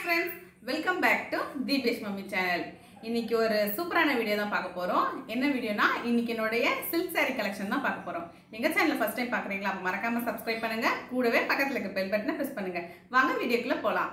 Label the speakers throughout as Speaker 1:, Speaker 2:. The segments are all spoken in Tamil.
Speaker 1: friends welcome back to Deepesh mummy channel இன்னைக்கு ஒரு சூப்பரான வீடியோ தான் பார்க்க போறோம் என்ன வீடியோனா இன்னைக்கு என்னுடைய சில்க் saree கலெக்ஷன் தான் பார்க்க போறோம் எங்க சேனலை ஃபர்ஸ்ட் டைம் பார்க்குறீங்களா அப்போ மறக்காம சப்ஸ்கிரைப் பண்ணுங்க கூடவே பக்கத்துல இருக்க பெல் பட்டனை ப்ரெஸ் பண்ணுங்க வாங்க வீடியோக்குள்ள போலாம்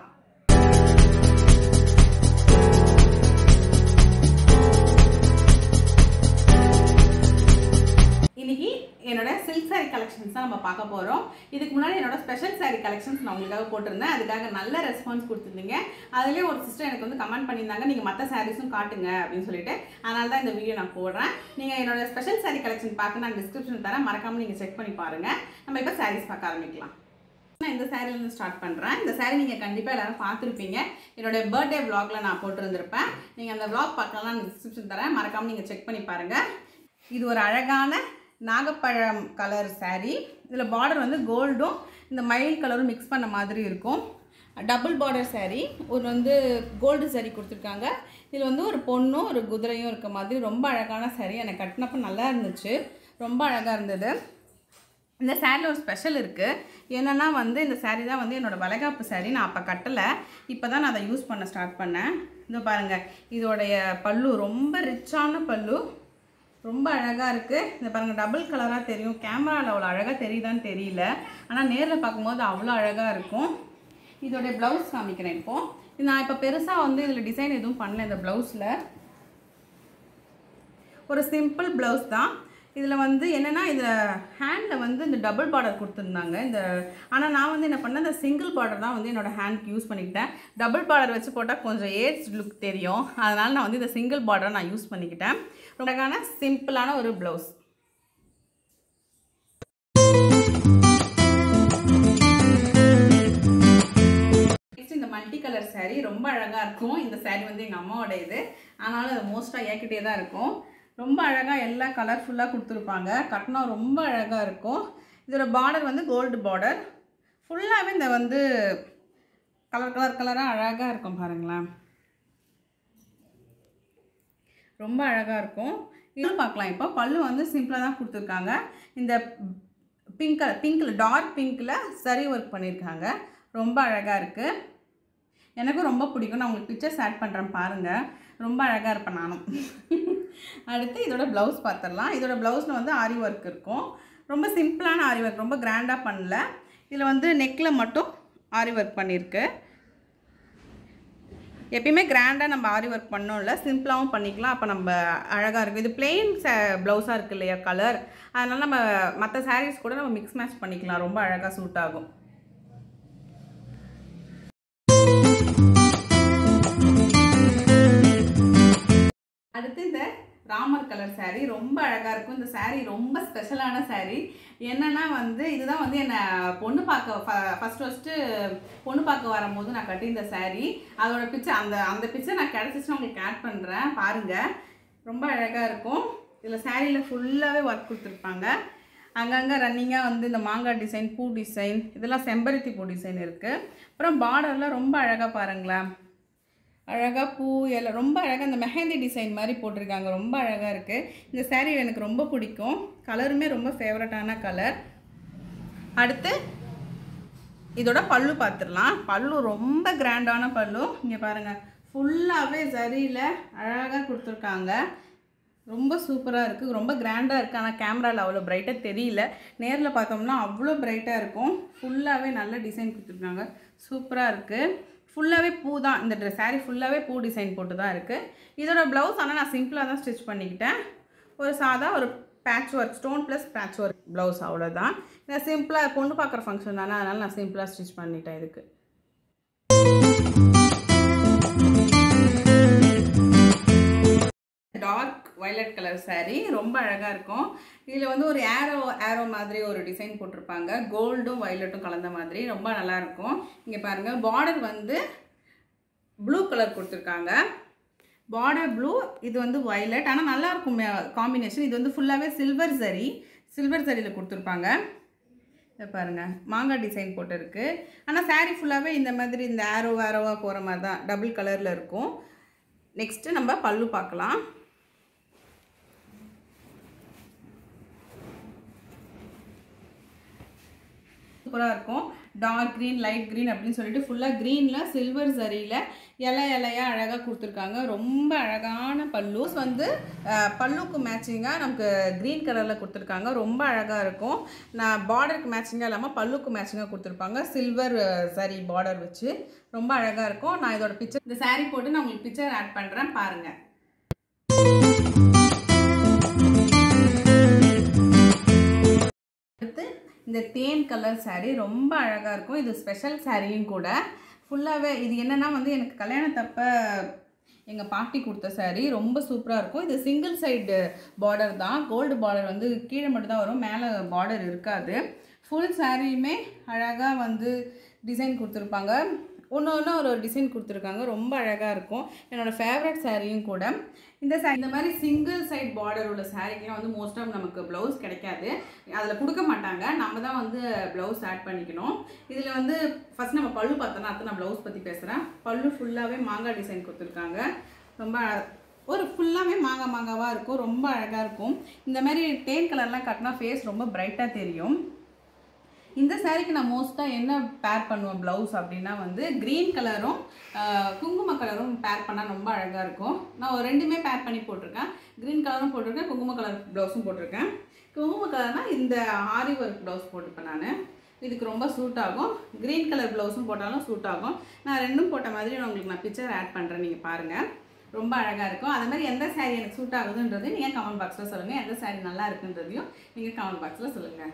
Speaker 1: இன்னைக்கு என்னோட சில்க் saree கலெக்ஷன்ஸ் தான் நம்ம பார்க்க போகிறோம் இதுக்கு முன்னாடி என்னோட ஸ்பெஷல் saree கலெக்ஷன்ஸ் நான் உங்களுக்காக போட்டிருந்தேன் அதுக்காக நல்ல ரெஸ்பான்ஸ் கொடுத்துருந்தீங்க அதுலேயே ஒரு சிஸ்டர் எனக்கு வந்து கமெண்ட் பண்ணியிருந்தாங்க நீங்கள் மற்ற சாரீஸும் காட்டுங்க அப்படின்னு சொல்லிட்டு அதனால தான் இந்த வீடியோ நான் போடுறேன் நீங்கள் என்னோட ஸ்பெஷல் saree கலெக்ஷன் பார்க்க நான் டிஸ்கிரிப்ஷன் தரேன் மறக்காமல் நீங்கள் செக் பண்ணி பாருங்கள் நம்ம இப்போ சாரீஸ் பார்க்க ஆரம்பிக்கலாம் நான் இந்த சாரிலேருந்து ஸ்டார்ட் பண்ணுறேன் இந்த சாரி நீங்கள் கண்டிப்பாக எல்லாரும் பார்த்துருப்பீங்க என்னோட பர்த்டே vlogல நான் போட்டிருந்திருப்பேன் நீங்கள் அந்த vlog பார்க்கலாம் நான் டிஸ்கிரிப்ஷன் தரேன் மறக்காமல் நீங்கள் செக் பண்ணி பாருங்கள் இது ஒரு அழகான நாகப்பழம் கலர் saree இதில் பார்டர் வந்து கோல்டும் இந்த மயில் கலரும் மிக்ஸ் பண்ண மாதிரி இருக்கும் டபுள் பார்டர் saree ஒரு வந்து கோல்டு saree கொடுத்துருக்காங்க இதில் வந்து ஒரு பொண்ணும் ஒரு குதிரையும் இருக்க மாதிரி ரொம்ப அழகான saree எனக்கு கட்டினப்போ நல்லா இருந்துச்சு ரொம்ப அழகாக இருந்தது இந்த சேரீல ஒரு ஸ்பெஷல் இருக்குது என்னென்னா வந்து இந்த saree தான் வந்து என்னோடய வளைகாப்பு saree நான் அப்போ கட்டலை இப்போ தான் நான் அதை யூஸ் பண்ண ஸ்டார்ட் பண்ணேன் இதோ பாருங்கள் இதோடைய பல்லு ரொம்ப ரிச்சான பல்லு ரொம்ப அழகாக இருக்குது இந்த பாருங்கள் டபுள் கலராக தெரியும் கேமராவில் அவ்வளோ அழகாக தெரியுதான்னு தெரியல ஆனால் நேரில் பார்க்கும்போது அவ்வளோ அழகாக இருக்கும் இதோடைய ப்ளவுஸ் காமிக்கிறேன் இப்போது நான் இப்போ பெருசாக வந்து இதில் டிசைன் எதுவும் பண்ணல இந்த ப்ளவுஸில் ஒரு சிம்பிள் ப்ளவுஸ் தான் இதில் வந்து என்னென்னா இதில் ஹேண்டில் வந்து இந்த டபுள் பார்டர் கொடுத்துருந்தாங்க இந்த ஆனால் நான் வந்து என்ன பண்ணேன் இந்த சிங்கிள் பார்டர் தான் வந்து என்னோடய ஹேண்ட்க்கு யூஸ் பண்ணிக்கிட்டேன் டபுள் பார்டர் வச்சு போட்டால் கொஞ்சம் ஏஜ் லுக் தெரியும் அதனால் நான் வந்து இந்த சிங்கிள் பார்டரை நான் யூஸ் பண்ணிக்கிட்டேன் ரொம்ப அழகான சிம்பிளான ஒரு ப்ளவுஸ் நெக்ஸ்ட் இந்த மல்டி கலர் saree ரொம்ப அழகாக இருக்கும் இந்த saree வந்து எங்கள் அம்மாவோட இது ஆனாலும் அது மோஸ்ட்டாக ஏக்கிட்டே தான் இருக்கும் ரொம்ப அழகாக எல்லாம் கலர்ஃபுல்லாக கொடுத்துருப்பாங்க கட்டினா ரொம்ப அழகாக இருக்கும் இதோட பார்டர் வந்து கோல்டு பார்டர் ஃபுல்லாகவே இந்த வந்து கலர் கலர் கலராக அழகாக இருக்கும் பாருங்களேன் ரொம்ப அழகாக இருக்கும் இது பார்க்கலாம் இப்போ பல்லு வந்து சிம்பிளாக தான் கொடுத்துருக்காங்க இந்த பிங்க் கலர் பிங்க்கில் டார்க் பிங்க்கில் சரி ஒர்க் பண்ணியிருக்காங்க ரொம்ப அழகாக இருக்குது எனக்கும் ரொம்ப பிடிக்கும் நான் உங்களுக்கு பிக்சர்ஸ் ஆட் பண்ணுறேன் பாருங்கள் ரொம்ப அழகாக இருப்பேன் நானும் அடுத்து இதோட ப்ளவுஸ் பார்த்துடலாம் இதோட ப்ளவுஸில் வந்து ஆரி ஒர்க் இருக்கும் ரொம்ப சிம்பிளான ஆரி ஒர்க் ரொம்ப கிராண்டாக பண்ணல இதில் வந்து நெக்கில் மட்டும் ஆரி ஒர்க் பண்ணியிருக்கு எப்பயுமே கிராண்டாக நம்ம ஆரி ஒர்க் பண்ணோம்ல சிம்பிளாகவும் பண்ணிக்கலாம் அப்போ நம்ம அழகாக இருக்கும் இது பிளெயின் ச ப்ளவுஸாக இருக்குது இல்லையா கலர் அதனால் நம்ம மற்ற சாரீஸ் கூட நம்ம மிக்ஸ் மேட்ச் பண்ணிக்கலாம் ரொம்ப அழகாக சூட் ஆகும் அடுத்து இந்த ராமர் கலர் saree ரொம்ப அழகாக இருக்கும் இந்த saree ரொம்ப ஸ்பெஷலான saree என்னன்னா வந்து இதுதான் வந்து என்னை பொண்ணு பார்க்க ஃபஸ்ட் ஃபஸ்ட்டு பொண்ணு பார்க்க வரும்போது நான் கட்டியிருந்த saree அதோட பிக்சர் அந்த அந்த பிக்சர் நான் கிடச்சிச்சுன்னா உங்களுக்கு ஆட் பண்ணுறேன் பாருங்கள் ரொம்ப அழகாக இருக்கும் இதில் சாரியில் ஃபுல்லாகவே ஒர்க் கொடுத்துருப்பாங்க அங்கங்கே ரன்னிங்காக வந்து இந்த மாங்காய் டிசைன் பூ டிசைன் இதெல்லாம் செம்பருத்தி பூ டிசைன் இருக்குது அப்புறம் பார்டர்லாம் ரொம்ப அழகாக பாருங்களேன் அழகாக பூ எல்லாம் ரொம்ப அழகாக இந்த மெஹந்தி டிசைன் மாதிரி போட்டிருக்காங்க ரொம்ப அழகாக இருக்குது இந்த saree எனக்கு ரொம்ப பிடிக்கும் கலருமே ரொம்ப ஃபேவரட்டான கலர் அடுத்து இதோட பல்லு பார்த்துடலாம் பல்லு ரொம்ப கிராண்டான பல்லு இங்கே பாருங்கள் ஃபுல்லாகவே சரியில் அழகாக கொடுத்துருக்காங்க ரொம்ப சூப்பராக இருக்குது ரொம்ப கிராண்டாக இருக்குது ஆனால் கேமராவில் அவ்வளோ பிரைட்டாக தெரியல நேரில் பார்த்தோம்னா அவ்வளோ பிரைட்டாக இருக்கும் ஃபுல்லாகவே நல்ல டிசைன் கொடுத்துருக்காங்க சூப்பராக இருக்குது ஃபுல்லாகவே பூ தான் இந்த ட்ரெஸ் saree ஃபுல்லாகவே பூ டிசைன் போட்டு தான் இருக்குது இதோட ப்ளவுஸ் ஆனால் நான் சிம்பிளாக தான் ஸ்டிச் பண்ணிக்கிட்டேன் ஒரு சாதா ஒரு patch work stone plus patch work blouse அவ்வளோதான் நான் சிம்பிளாக பொண்ணு பார்க்குற ஃபங்க்ஷன் தானே அதனால் நான் சிம்பிளாக ஸ்டிச் பண்ணிட்டேன் இதுக்கு டார்க் வயலட் கலர் saree ரொம்ப அழகாக இருக்கும் இதில் வந்து ஒரு ஏரோ ஏரோ மாதிரி ஒரு டிசைன் போட்டிருப்பாங்க கோல்டும் வயலட்டும் கலந்த மாதிரி ரொம்ப நல்லா இருக்கும் இங்கே பாருங்கள் பார்டர் வந்து ப்ளூ கலர் கொடுத்துருக்காங்க பார்டர் ப்ளூ இது வந்து வயலட் ஆனால் நல்லா இருக்கும் காம்பினேஷன் இது வந்து ஃபுல்லாகவே சில்வர் சரி சில்வர் சரியில் கொடுத்துருப்பாங்க இதை பாருங்கள் மாங்காய் டிசைன் போட்டிருக்கு ஆனால் saree ஃபுல்லாகவே இந்த மாதிரி இந்த ஆரோ ஆரோவாக போகிற மாதிரி தான் டபுள் கலரில் இருக்கும் நெக்ஸ்ட்டு நம்ம பல்லு பார்க்கலாம் சூப்பராக இருக்கும் டார்க் க்ரீன் லைட் க்ரீன் அப்படின்னு சொல்லிட்டு ஃபுல்லாக க்ரீனில் சில்வர் சரியில் இலை இலையாக அழகாக கொடுத்துருக்காங்க ரொம்ப அழகான பல்லூஸ் வந்து அஹ், பல்லுக்கு மேட்சிங்காக நமக்கு க்ரீன் கலரில் கொடுத்துருக்காங்க ரொம்ப அழகாக இருக்கும் நான் பார்டருக்கு மேட்சிங்காக இல்லாமல் பல்லுக்கு மேட்சிங்காக கொடுத்துருப்பாங்க சில்வர் சரி பார்டர் வச்சு ரொம்ப அழகாக இருக்கும் நான் இதோட பிக்சர் இந்த saree போட்டு நான் உங்களுக்கு பிக்சர் ஆட் பண்ணுறேன் பாருங்கள் அடுத்து இந்த தேன் கலர் saree ரொம்ப அழகாக இருக்கும் இது ஸ்பெஷல் சாரியும் கூட ஃபுல்லாகவே இது என்னென்னா வந்து எனக்கு கல்யாணத்தப்ப எங்கள் பாட்டி கொடுத்த saree ரொம்ப சூப்பராக இருக்கும் இது சிங்கிள் சைடு பார்டர் தான் கோல்டு பார்டர் வந்து கீழே மட்டும் தான் வரும் மேலே பார்டர் இருக்காது ஃபுல் சாரியுமே அழகாக வந்து டிசைன் கொடுத்துருப்பாங்க ஒன்று ஒன்று ஒரு டிசைன் கொடுத்துருக்காங்க ரொம்ப அழகாக இருக்கும் என்னோடய ஃபேவரட் சாரியும் கூட இந்த சா இந்த மாதிரி சிங்கிள் சைட் பார்டர் உள்ள சாரீக்கெலாம் வந்து மோஸ்ட் ஆஃப் நமக்கு ப்ளவுஸ் கிடைக்காது அதில் கொடுக்க மாட்டாங்க நம்ம தான் வந்து ப்ளவுஸ் ஆட் பண்ணிக்கணும் இதில் வந்து ஃபஸ்ட் நம்ம பல்லு பார்த்தோன்னா அடுத்து நான் ப்ளவுஸ் பற்றி பேசுகிறேன் பல்லு ஃபுல்லாகவே மாங்காய் டிசைன் கொடுத்துருக்காங்க ரொம்ப ஒரு ஃபுல்லாகவே மாங்காய் மாங்காவாக இருக்கும் ரொம்ப அழகாக இருக்கும் இந்த மாதிரி தேன் கலர்லாம் கட்டினா ஃபேஸ் ரொம்ப பிரைட்டாக தெரியும் இந்த சாரீக்கு நான் மோஸ்ட்டாக என்ன பேர் பண்ணுவேன் ப்ளவுஸ் அப்படின்னா வந்து க்ரீன் கலரும் குங்கும கலரும் பேர் பண்ணால் ரொம்ப அழகாக இருக்கும் நான் ஒரு ரெண்டுமே பேர் பண்ணி போட்டிருக்கேன் க்ரீன் கலரும் போட்டிருக்கேன் குங்கும கலர் ப்ளவுஸும் போட்டிருக்கேன் குங்கும கலர்னால் இந்த ஆரி ஒர்க் ப்ளவுஸ் போட்டிருப்பேன் நான் இதுக்கு ரொம்ப சூட் ஆகும் க்ரீன் கலர் ப்ளவுஸும் போட்டாலும் சூட் ஆகும் நான் ரெண்டும் போட்ட மாதிரி நான் உங்களுக்கு நான் பிக்சர் ஆட் பண்ணுறேன் நீங்கள் பாருங்கள் ரொம்ப அழகாக இருக்கும் அதே மாதிரி எந்த saree எனக்கு சூட் ஆகுதுன்றது நீங்கள் கமெண்ட் பாக்ஸில் சொல்லுங்கள் எந்த saree நல்லா இருக்குன்றதையும் நீங்கள் கமெண்ட் பாக்ஸில் சொல்லுங்கள்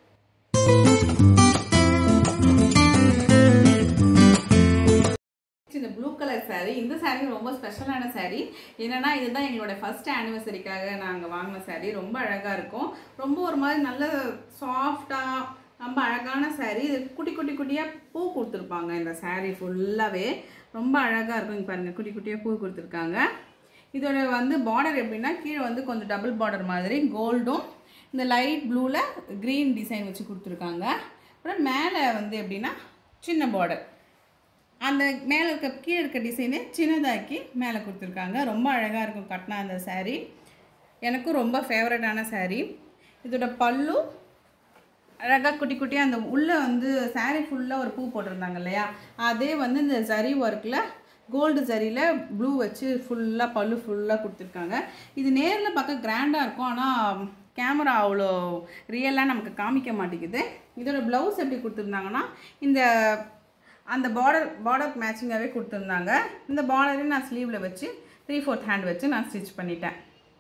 Speaker 1: இந்த ப்ளூ கலர் saree இந்த saree ரொம்ப ஸ்பெஷலான saree என்னன்னா இதுதான் எங்களோட ஃபர்ஸ்ட் ஆனிவர்சரிக்காக நாங்கள் வாங்கின saree ரொம்ப அழகாக இருக்கும் ரொம்ப ஒரு மாதிரி நல்ல சாஃப்டாக ரொம்ப அழகான saree இது குட்டி குட்டி குட்டியாக பூ கொடுத்துருப்பாங்க இந்த saree ஃபுல்லாகவே ரொம்ப அழகாக இருக்கும் இங்க பாருங்க குட்டி குட்டியாக பூ கொடுத்துருக்காங்க இதோட வந்து பார்டர் எப்படின்னா கீழே வந்து கொஞ்சம் டபுள் பார்டர் மாதிரி கோல்டும் இந்த லைட் ப்ளூவில் க்ரீன் டிசைன் வச்சு கொடுத்துருக்காங்க அப்புறம் மேலே வந்து எப்படின்னா சின்ன பார்டர் அந்த மேலே இருக்க கீழே இருக்க டிசைனே சின்னதாக்கி மேலே கொடுத்துருக்காங்க ரொம்ப அழகாக இருக்கும் கட்டினா அந்த saree எனக்கும் ரொம்ப ஃபேவரட்டான saree இதோட பல்லு அழகாக குட்டி குட்டியாக அந்த உள்ளே வந்து saree ஃபுல்லாக ஒரு பூ போட்டிருந்தாங்க இல்லையா அதே வந்து இந்த ஜரி ஒர்க்கில் கோல்டு ஜரியில் ப்ளூ வச்சு ஃபுல்லாக பல்லு ஃபுல்லாக கொடுத்துருக்காங்க இது நேரில் பார்க்க கிராண்டாக இருக்கும் ஆனால் கேமரா அவ்வளோ ரியலாக நமக்கு காமிக்க மாட்டேங்குது இதோட ப்ளவுஸ் எப்படி கொடுத்துருந்தாங்கன்னா இந்த அந்த பார்டர் பார்டர் மேட்சிங்காகவே கொடுத்துருந்தாங்க இந்த பார்டரையும் நான் ஸ்லீவில் வச்சு த்ரீ ஃபோர்த் ஹேண்ட் வச்சு நான் ஸ்டிச் பண்ணிட்டேன்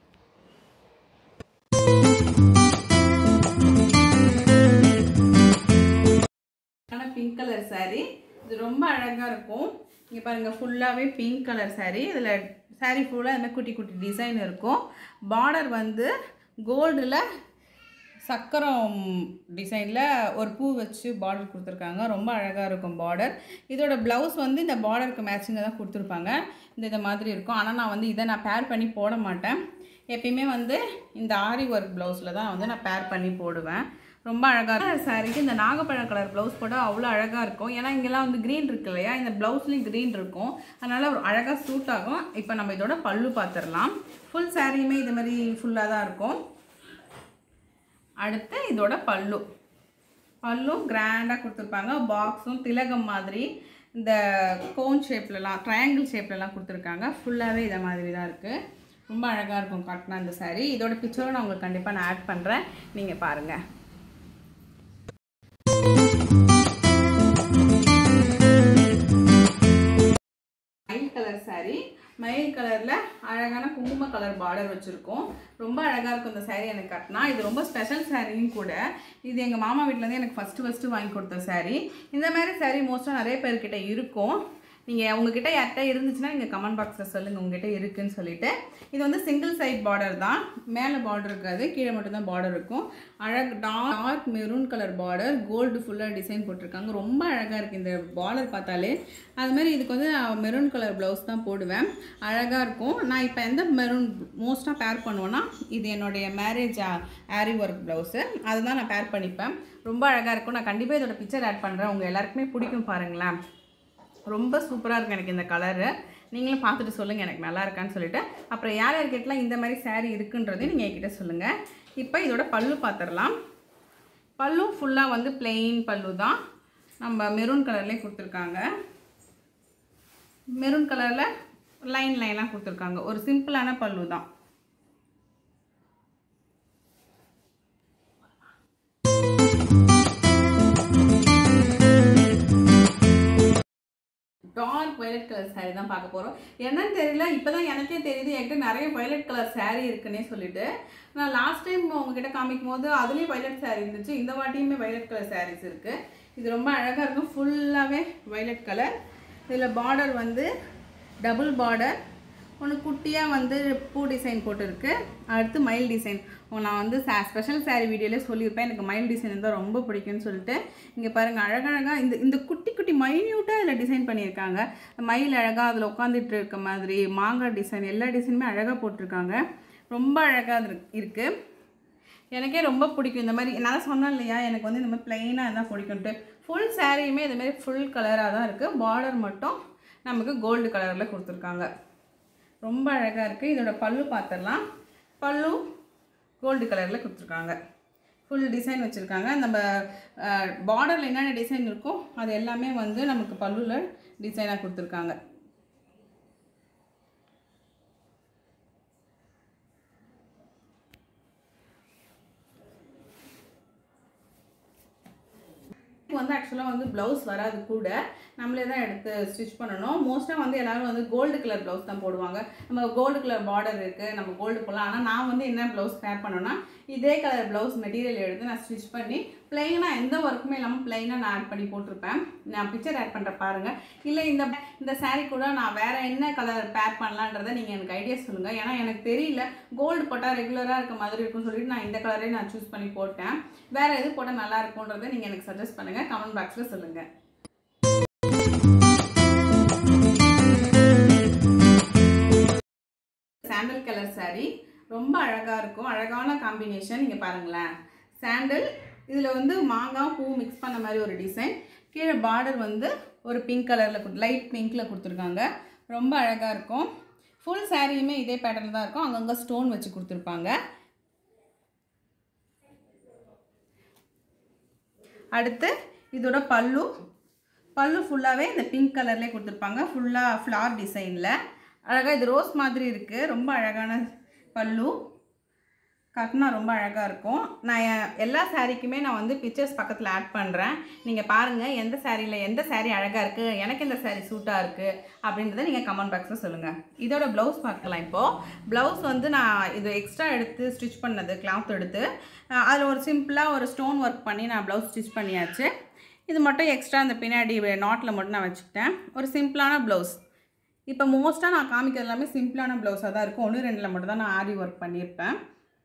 Speaker 1: ஆனால் பிங்க் கலர் saree இது ரொம்ப அழகாக இருக்கும் இங்கே பாருங்கள் ஃபுல்லாகவே பிங்க் கலர் saree இதில் saree ஃபுல்லாக இந்த மாதிரி குட்டி குட்டி டிசைன் இருக்கும் பார்டர் வந்து கோல்டில் சக்கரம் டிசைனில் ஒரு பூ வச்சு பார்டர் கொடுத்துருக்காங்க ரொம்ப அழகாக இருக்கும் பார்டர் இதோட ப்ளவுஸ் வந்து இந்த பார்டருக்கு மேட்சிங்காக தான் கொடுத்துருப்பாங்க இந்த இந்த மாதிரி இருக்கும் ஆனால் நான் வந்து இதை நான் பேர் பண்ணி போட மாட்டேன் எப்பயுமே வந்து இந்த ஆரி ஒர்க் ப்ளவுஸில் தான் வந்து நான் பேர் பண்ணி போடுவேன் ரொம்ப அழகாக சாரிக்கு இந்த நாகப்பழம் கலர் ப்ளவுஸ் போட்டால் அவ்வளோ அழகாக இருக்கும் ஏன்னா இங்கெல்லாம் வந்து க்ரீன் இருக்கு இல்லையா இந்த ப்ளவுஸ்லேயும் க்ரீன் இருக்கும் அதனால் ஒரு அழகாக சூட் ஆகும் இப்போ நம்ம இதோட பல்லு பார்த்துடலாம் ஃபுல் சாரியுமே இது மாதிரி ஃபுல்லாக தான் இருக்கும் அடுத்து இதோட பல்லு பல்லும் கிராண்டாக கொடுத்துருப்பாங்க பாக்ஸும் திலகம் மாதிரி இந்த கோன் ஷேப்லலாம் ட்ரையாங்கிள் ஷேப்லலாம் கொடுத்துருக்காங்க ஃபுல்லாகவே இதை மாதிரி தான் இருக்குது ரொம்ப அழகாக இருக்கும் கட்டினா இந்த saree இதோட பிக்சரும் நான் உங்களுக்கு கண்டிப்பாக நான் ஆட் பண்ணுறேன் நீங்கள் பாருங்கள் மயில் கலர் saree மயில் கலரில் அழகான குங்கும கலர் பார்டர் வச்சுருக்கோம் ரொம்ப அழகாக இருக்கும் இந்த saree எனக்கு கட்டினா இது ரொம்ப ஸ்பெஷல் சாரியும் கூட இது எங்கள் மாமா வீட்டிலேருந்து எனக்கு ஃபஸ்ட்டு ஃபஸ்ட்டு வாங்கி கொடுத்த saree இந்த மாதிரி saree மோஸ்ட்டாக நிறைய பேர்கிட்ட இருக்கும் நீங்கள் உங்ககிட்ட யார்கிட்ட இருந்துச்சுன்னா நீங்கள் கமெண்ட் பாக்ஸில் சொல்லுங்கள் உங்ககிட்ட இருக்குன்னு சொல்லிட்டு இது வந்து சிங்கிள் சைட் பார்டர் தான் மேலே பார்டர் இருக்காது கீழே மட்டும்தான் பார்டர் இருக்கும் அழகு dark maroon colour border gold ஃபுல்லாக டிசைன் போட்டிருக்காங்க ரொம்ப அழகாக இருக்குது இந்த பார்டர் பார்த்தாலே அது மாதிரி இதுக்கு வந்து நான் மெரூன் கலர் ப்ளவுஸ் தான் போடுவேன் அழகாக இருக்கும் நான் இப்போ எந்த மெரூன் மோஸ்ட்டாக பேர் பண்ணுவேன்னா இது என்னுடைய மேரேஜ் ஆரி ஒர்க் ப்ளவுஸு அதுதான் நான் பேர் பண்ணிப்பேன் ரொம்ப அழகாக இருக்கும் நான் கண்டிப்பாக இதோட பிக்சர் ஆட் பண்ணுறேன் உங்கள் எல்லாருக்குமே பிடிக்கும் பாருங்களேன் ரொம்ப சூப்பராக இருக்கும் எனக்கு இந்த கலரு நீங்களும் பார்த்துட்டு சொல்லுங்கள் எனக்கு நல்லா இருக்கான்னு சொல்லிட்டு அப்புறம் யார் யார்கிட்டலாம் இந்த மாதிரி saree இருக்குன்றதையும் நீங்கள் என்கிட்ட சொல்லுங்கள் இப்போ இதோட பல்லு பார்த்துடலாம் பல்லு ஃபுல்லாக வந்து plain பல்லு தான் நம்ம மெரூன் கலர்லேயே கொடுத்துருக்காங்க மெரூன் கலரில் லைன் லைனாக கொடுத்துருக்காங்க ஒரு சிம்பிளான பல்லு தான் டார்க் வயலட் கலர் saree தான் பார்க்க போகிறோம் என்னன்னு தெரியல இப்போ தான் எனக்கே தெரியுது என்கிட்ட நிறைய வயலட் கலர் saree இருக்குன்னே சொல்லிட்டு நான் லாஸ்ட் டைம் உங்ககிட்ட காமிக்கும் போது அதுலேயும் வயலட் saree இருந்துச்சு இந்த வாட்டியுமே வயலட் கலர் sarees இருக்குது இது ரொம்ப அழகாக இருக்கும் ஃபுல்லாகவே வயலட் கலர் இதில் பார்டர் வந்து டபுள் பார்டர் ஒன்று குட்டியாக வந்து பூ டிசைன் போட்டிருக்கு அடுத்து மயில் டிசைன் நான் வந்து சா ஸ்பெஷல் saree வீடியோலே சொல்லியிருப்பேன் எனக்கு மயில் டிசைன் இருந்தால் ரொம்ப பிடிக்கும்னு சொல்லிட்டு இங்கே பாருங்கள் அழகழகாக இந்த இந்த குட்டி குட்டி மைன்யூட்டாக இதில் டிசைன் பண்ணியிருக்காங்க மயில் அழகாக அதில் உட்காந்துட்டு இருக்க மாதிரி மாங்காய் டிசைன் எல்லா டிசைனுமே அழகாக போட்டிருக்காங்க ரொம்ப அழகாக இருக்குது எனக்கே ரொம்ப பிடிக்கும் இந்த மாதிரி நான் சொன்னேன் இல்லையா எனக்கு வந்து இந்த மாதிரி பிளெயினாக இருந்தால் பிடிக்கும்ட்டு ஃபுல் சாரியுமே இந்த மாதிரி ஃபுல் கலராக தான் இருக்குது பார்டர் மட்டும் நமக்கு கோல்டு கலரில் கொடுத்துருக்காங்க ரொம்ப அழகாக இருக்குது இதோட பல்லு பார்த்துடலாம் பல்லு கோல்டு கலரில் கொடுத்துருக்காங்க ஃபுல் டிசைன் வச்சுருக்காங்க நம்ம பார்டரில் என்னென்ன டிசைன் இருக்கோ அது எல்லாமே வந்து நமக்கு பல்லுவில் டிசைனாக கொடுத்துருக்காங்க இதுக்கு வந்து ஆக்சுவலாக வந்து ப்ளவுஸ் வராது கூட நம்மளே தான் எடுத்து ஸ்டிச் பண்ணணும் மோஸ்ட்டாக வந்து எல்லாரும் வந்து கோல்டு கலர் ப்ளவுஸ் தான் போடுவாங்க நம்ம கோல்டு கலர் பார்டர் இருக்குது நம்ம கோல்டு போடலாம் ஆனால் நான் வந்து என்ன ப்ளவுஸ் பேர் பண்ணேன்னா இதே கலர் ப்ளவுஸ் மெட்டீரியல் எடுத்து நான் ஸ்டிச் பண்ணி ப்ளைனாக எந்த ஒர்க்குமே இல்லாமல் ப்ளைனாக நான் ஆட் பண்ணி போட்டிருப்பேன் நான் பிக்சர் ஆட் பண்ணுற பாருங்கள் இல்லை இந்த இந்த saree கூட நான் வேறு என்ன கலர் பேர் பண்ணலான்றதை நீங்கள் எனக்கு ஐடியா சொல்லுங்கள் ஏன்னா எனக்கு தெரியல கோல்டு போட்டால் ரெகுலராக இருக்க மாதிரி இருக்கும்னு சொல்லிட்டு நான் இந்த கலரே நான் சூஸ் பண்ணி போட்டேன் வேறு எது போட்டால் நல்லா இருக்கும்ன்றதை நீங்கள் எனக்கு சஜஸ்ட் பண்ணுங்கள் கமெண்ட் பாக்ஸில் சொல்லுங்கள் சாண்டல் கலர் saree ரொம்ப அழகாக இருக்கும் அழகான காம்பினேஷன் இங்கே பாருங்களேன் சாண்டல் இதில் வந்து மாங்காய் பூ மிக்ஸ் பண்ண மாதிரி ஒரு டிசைன் கீழே பார்டர் வந்து ஒரு பிங்க் கலரில் லைட் பிங்க்கில் கொடுத்துருக்காங்க ரொம்ப அழகாக இருக்கும் ஃபுல் சாரியுமே இதே பேட்டர்னில் தான் இருக்கும் அங்கங்கே ஸ்டோன் வச்சு கொடுத்துருப்பாங்க அடுத்து இதோட பல்லு பல்லு ஃபுல்லாகவே இந்த பிங்க் கலர்லேயே கொடுத்துருப்பாங்க ஃபுல்லாக ஃப்ளார் டிசைனில் அழகாக இது ரோஸ் மாதிரி இருக்குது ரொம்ப அழகான பல்லு கட்டினா ரொம்ப அழகாக இருக்கும் நான் என் எல்லா சாரீக்குமே நான் வந்து பிக்சர்ஸ் பக்கத்தில் ஆட் பண்ணுறேன் நீங்கள் பாருங்கள் எந்த சாரியில் எந்த சாரீ அழகாக இருக்குது எனக்கு எந்த சாரீ சூட்டாக இருக்குது அப்படின்றத நீங்கள் கமெண்ட் பாக்ஸில் சொல்லுங்கள் இதோட ப்ளவுஸ் பார்க்கலாம் இப்போது ப்ளவுஸ் வந்து நான் இது எக்ஸ்ட்ரா எடுத்து ஸ்டிச் பண்ணது கிளாத் எடுத்து அதில் ஒரு சிம்பிளாக ஒரு ஸ்டோன் ஒர்க் பண்ணி நான் ப்ளவுஸ் ஸ்டிச் பண்ணியாச்சு இது மட்டும் எக்ஸ்ட்ரா இந்த பின்னாடி நாட்டில் மட்டும் நான் வச்சுக்கிட்டேன் ஒரு சிம்பிளான ப்ளவுஸ் இப்போ மோஸ்ட்டாக நான் காமிக்கிறது எல்லாமே சிம்பிளான ப்ளவுஸாக தான் இருக்கும் ஒன்று ரெண்டில் மட்டும் தான் நான் ஆரி ஒர்க் பண்ணியிருப்பேன்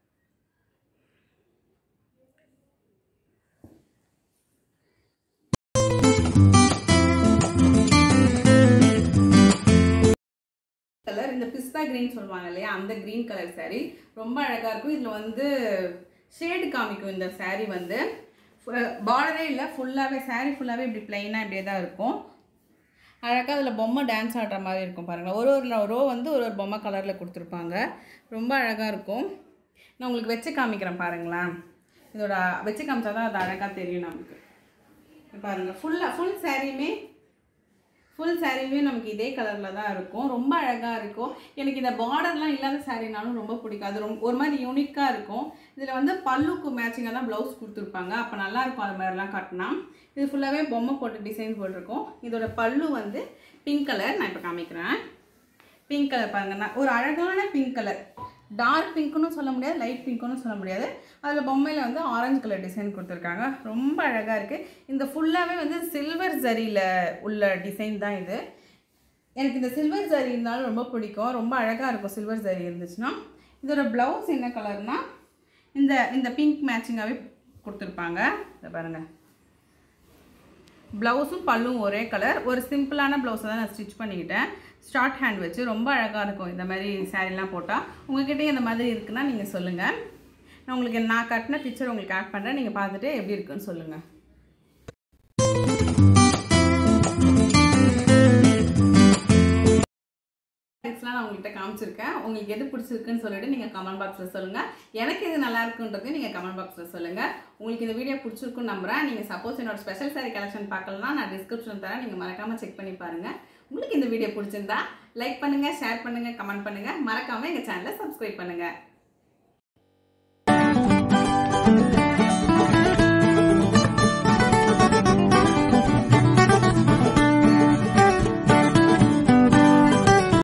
Speaker 1: கலர் இந்த பிஸ்தா கிரீன் சொல்லுவாங்க இல்லையா அந்த க்ரீன் கலர் saree ரொம்ப அழகாக இருக்கும் இதில் வந்து ஷேடு காமிக்கும் இந்த saree வந்து பார்டரே இல்லை ஃபுல்லாகவே saree ஃபுல்லாகவே இப்படி பிளைனாக இப்படியே தான் இருக்கும் அழகாக அதில் பொம்மை டான்ஸ் ஆடுற மாதிரி இருக்கும் பாருங்கள் ஒரு ஒரு ரோ வந்து ஒரு ஒரு பொம்மை கலரில் கொடுத்துருப்பாங்க ரொம்ப அழகாக இருக்கும் நான் உங்களுக்கு வச்சு காமிக்கிறேன் பாருங்களேன் இதோட வச்சு காமிச்சா தான் அது அழகாக தெரியும் நமக்கு இப்ப பாருங்க ஃபுல்லாக ஃபுல் சாரியுமே ஃபுல் சாரியுமே நமக்கு இதே கலரில் தான் இருக்கும் ரொம்ப அழகாக இருக்கும் எனக்கு இந்த பார்டர்லாம் இல்லாத சாரினாலும் ரொம்ப பிடிக்கும் அது ரொம்ப ஒரு மாதிரி யூனிக்காக இருக்கும் இதில் வந்து பல்லுக்கு மேட்சிங்காக தான் ப்ளவுஸ் கொடுத்துருப்பாங்க அப்போ நல்லாயிருக்கும் அது மாதிரிலாம் கட்டினா இது ஃபுல்லாகவே பொம்மை போட்டு டிசைன் போட்டிருக்கோம் இதோட பல்லு வந்து பிங்க் கலர் நான் இப்போ காமிக்கிறேன் பிங்க் கலர் பாருங்க நான் ஒரு அழகான பிங்க் கலர் டார்க் பிங்க்குன்னு சொல்ல முடியாது லைட் பிங்க்குன்னு சொல்ல முடியாது அதில் பொம்மையில் வந்து ஆரஞ்சு கலர் டிசைன் கொடுத்துருக்காங்க ரொம்ப அழகாக இருக்குது இந்த ஃபுல்லாகவே வந்து சில்வர் ஜரியில் உள்ள டிசைன் தான் இது எனக்கு இந்த சில்வர் ஜரி இருந்தாலும் ரொம்ப பிடிக்கும் ரொம்ப அழகாக இருக்கும் சில்வர் ஜரி இருந்துச்சுன்னா இதோட ப்ளவுஸ் என்ன கலர்னால் இந்த இந்த பிங்க் மேட்சிங்காகவே கொடுத்துருப்பாங்க இதை பாருங்கள் ப்ளவுஸும் பல்லும் ஒரே கலர் ஒரு சிம்பிளான ப்ளவுஸை தான் நான் ஸ்டிச் பண்ணிக்கிட்டேன் ஷார்ட் ஹேண்ட் வச்சு ரொம்ப அழகாக இருக்கும் இந்த மாதிரி சாரீலாம் போட்டால் உங்ககிட்டயே இந்த மாதிரி இருக்குன்னா நீங்கள் சொல்லுங்கள் நான் உங்களுக்கு நான் கட்டின பிக்சர் உங்களுக்கு ஆட் பண்ணுறேன் நீங்கள் பார்த்துட்டு எப்படி இருக்குன்னு சொல்லுங்கள் நான் உங்கள்கிட்ட காமிச்சிருக்கேன் உங்களுக்கு எது பிடிச்சிருக்குன்னு சொல்லிட்டு நீங்கள் கமெண்ட் பாக்ஸில் சொல்லுங்கள் எனக்கு எது நல்லா இருக்குன்றதையும் நீங்கள் கமெண்ட் பாக்ஸில் சொல்லுங்கள் உங்களுக்கு இந்த வீடியோ பிடிச்சிருக்குன்னு நம்புறேன் நீங்கள் சப்போஸ் என்னோட ஸ்பெஷல் சாரி கலெக்ஷன் பார்க்கலன்னா நான் டிஸ்கிரிப்ஷன் தரேன் நீங்கள் மறக்காமல் செக் பண்ணி பாருங்கள் உங்களுக்கு இந்த வீடியோ பிடிச்சிருந்தா லைக் பண்ணுங்கள் ஷேர் பண்ணுங்கள் கமெண்ட் பண்ணுங்கள் மறக்காமல் எங்கள் சேனலை சப்ஸ்கிரைப் பண்ணுங்கள்